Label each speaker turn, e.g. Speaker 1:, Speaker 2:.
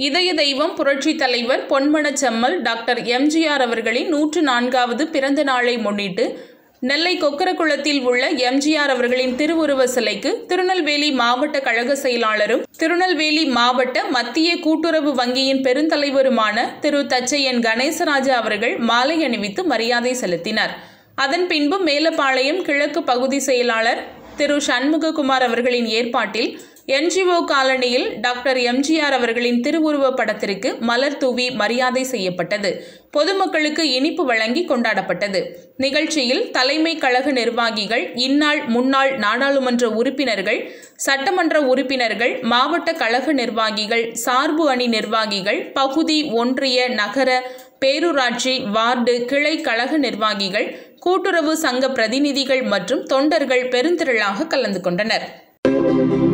Speaker 1: இதய தெய்வம் புரட்சி தலைவர் பொன்மனச்செம்மல் டாக்டர் எம்ஜிஆர் அவர்களின் நூற்று நான்காவது பிறந்த நாளை முன்னிட்டு நெல்லை கொக்கரகுளத்தில் உள்ள எம்ஜிஆர் அவர்களின் திருவுருவ சிலைக்கு திருநெல்வேலி மாவட்ட கழக செயலாளரும் திருநெல்வேலி மாவட்ட மத்திய கூட்டுறவு வங்கியின் பெருந்தலைவருமான திரு தச்சையன் கணேசராஜா அவர்கள் மாலை அணிவித்து மரியாதை செலுத்தினார் அதன் பின்பு மேலப்பாளையம் கிழக்கு பகுதி செயலாளர் திரு சண்முககுமார் அவர்களின் ஏற்பாட்டில் என்ஜிஓ காலனியில் டாக்டர் எம்ஜிஆர் அவர்களின் திருவுருவப் படத்திற்கு மலர் தூவி மரியாதை செய்யப்பட்டது பொதுமக்களுக்கு இனிப்பு வழங்கி கொண்டாடப்பட்டது நிகழ்ச்சியில் தலைமை கழக நிர்வாகிகள் இந்நாள் முன்னாள் நாடாளுமன்ற உறுப்பினர்கள் சட்டமன்ற உறுப்பினர்கள் மாவட்ட கழக நிர்வாகிகள் சார்பு அணி நிர்வாகிகள் பகுதி ஒன்றிய நகர பேரூராட்சி வார்டு கிளை கழக நிர்வாகிகள் கூட்டுறவு சங்க பிரதிநிதிகள் மற்றும் தொண்டர்கள் பெருந்திரளாக கலந்து கொண்டனர்